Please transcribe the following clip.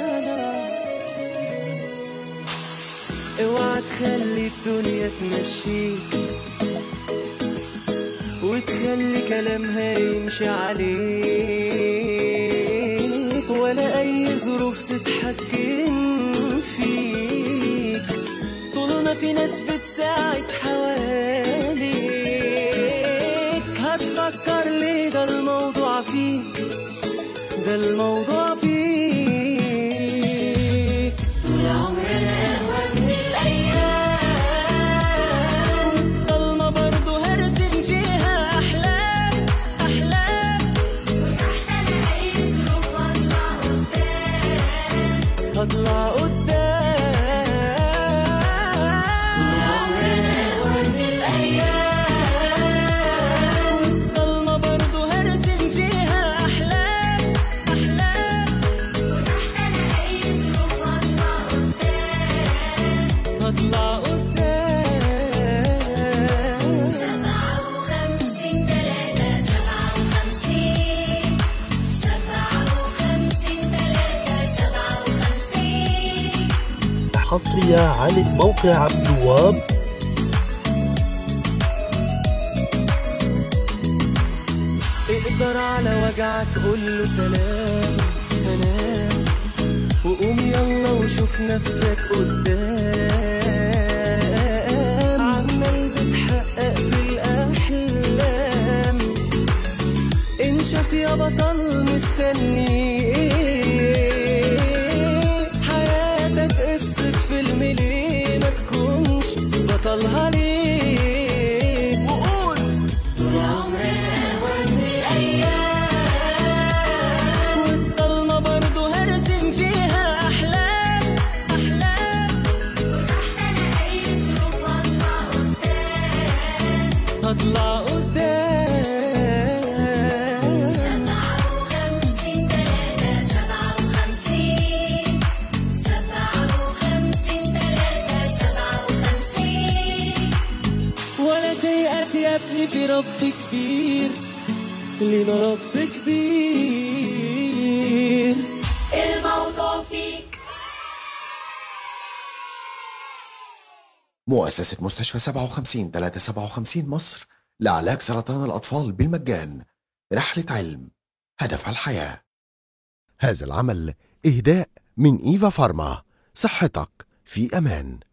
اوعى تخلي الدنيا تمشيك وتخلي كلامها يمشي عليك ولا اي ظروف تتحكم فيك طول ما في ناس بتساعد حواليك هتفكر ليه ده الموضوع فيك ده الموضوع فيك طول عمرنا أهوى من الأيام ضلمة برضه هرسم فيها أحلام أحلام وتحت أي ظروف أطلع هطلع قدام قدام عمرنا أهوى من الأيام ضلمة برضه هرسم فيها أحلام أحلام وتحت أي ظروف هطلع أطلع قدام قدام سبعة وخمسين تلاتة سبعة وخمسين سبعة وخمسين تلاتة سبعة وخمسين حصرية على موقع عبد الوهاب اقدر على وجعك قول له سلام سلام وقوم يلا وشوف نفسك قدام عمال بتحقق في الأحلام انشف يا بطل مستني ايه حياتك قصة فيلم ليه ما تكونش بطلها ليه وقول طول عمرنا أهوى من الأيام والضلمة برضه هرسم فيها أحلام أحلام وتحت أي ظروف هطلع أطلع قدام قدام سبعة وخمسين تلاتة سبعة وخمسين سبعة وخمسين تلاتة سبعة وخمسين ولا تيأس يا ابني في رب كبير لنا رب كبير الموضوع فيك مؤسسة مستشفى 57 357 مصر لعلاج سرطان الأطفال بالمجان رحلة علم هدفها الحياة هذا العمل إهداء من إيفا فارما صحتك في أمان